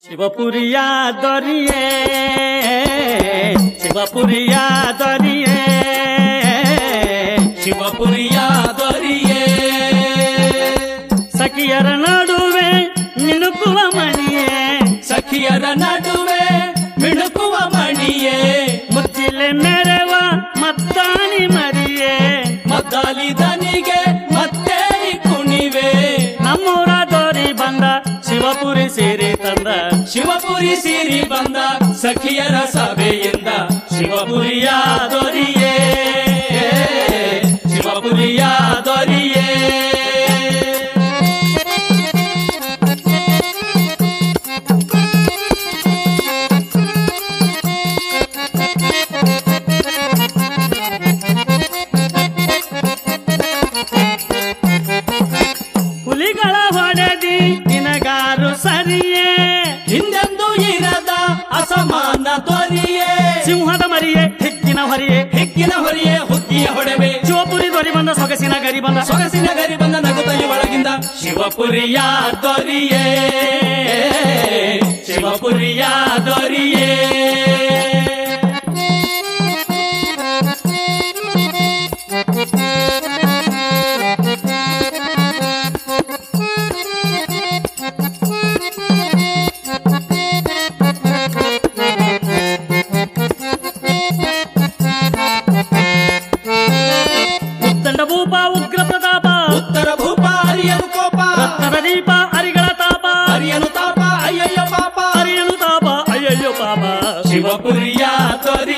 ಶಿವಪುರಿಯ ದೊರಿಯೇ ಶಿವಪುರಿಯ ದೊರಿಯೇ ಶಿವಪುರಿಯ ದೊರಿಯೇ ಸಖಿಯರ ನಡುವೆ ಮಿನುಕುವ ಮಣಿಯೇ ಸಖಿಯರ ನಡುವೆ ಮಿಣುಕುವ ಮಣಿಯೇ ಮುತ್ತಿಲೆ ಮೆರವ ಮತ್ತಾನಿ ಮರಿಯೇ ಮದ್ದಾಲಿ ದನಿಗೆ ಮತ್ತೇರಿ ಕುಣಿವೆ ನಮ್ಮೂರ ದೋರಿ ಬಂದ ಶಿವಪುರಿ ಸೇರಿ ತಂದ ಶಿವಪುರಿ ಸಿರಿ ಬಂದ ಸಖಿಯರ ಸಭೆಯಿಂದ ಶಿವಪುರಿಯ ದೊರಿಯೇ ಶಿವಪುರಿಯ ದೊರಿಯೇ ಹುಲಿಗಳ ಹೊಡೆದಿ ನಿನಗಾರು ಸರಿಯೇ ಹಿಂದೆಂದು ಇರದ ಅಸಮಾನ ದೊರಿಯೇ ಸಿಂಹದ ಮರಿಯೇ ಹಿಕ್ಕಿನ ಹೊರಿಯೇ ಹಿಕ್ಕಿನ ಹೊರಿಯೇ ಹುಕ್ಕಿಯ ಹೊಡೆವೆ ಶಿವಪುರಿ ದೊರಿ ಬಂದ ಸೊಗಸಿನ ಗರಿ ಬಂದ ಸೊಗಸಿನ ಗರಿ ಬಂದ ನಗುತ್ತಲಿ ಒಳಗಿಂದ ಶಿವಪುರಿಯ ದೊರಿಯೇ ಶಿವಪುರಿಯ ದೊರಿಯೇ ಉತ್ತಂಡ ಭೂಪ ಉಗ್ರ ಪ್ರತಾಪ ಉತ್ತರ ಭೂಪ ಹರಿಯನು ಕೋಪ ರತ್ನದ ದೀಪ ಅರಿಗಳ ತಾಪ ಹರಿಯನು ತಾಪ ಅಯ್ಯಯ್ಯ ಪಾಪ ಅರಿಯನು ತಾಪ ಅಯ್ಯಯ್ಯೋ ಪಾಪ ಶಿವಪುರಿಯ ದೊರಿ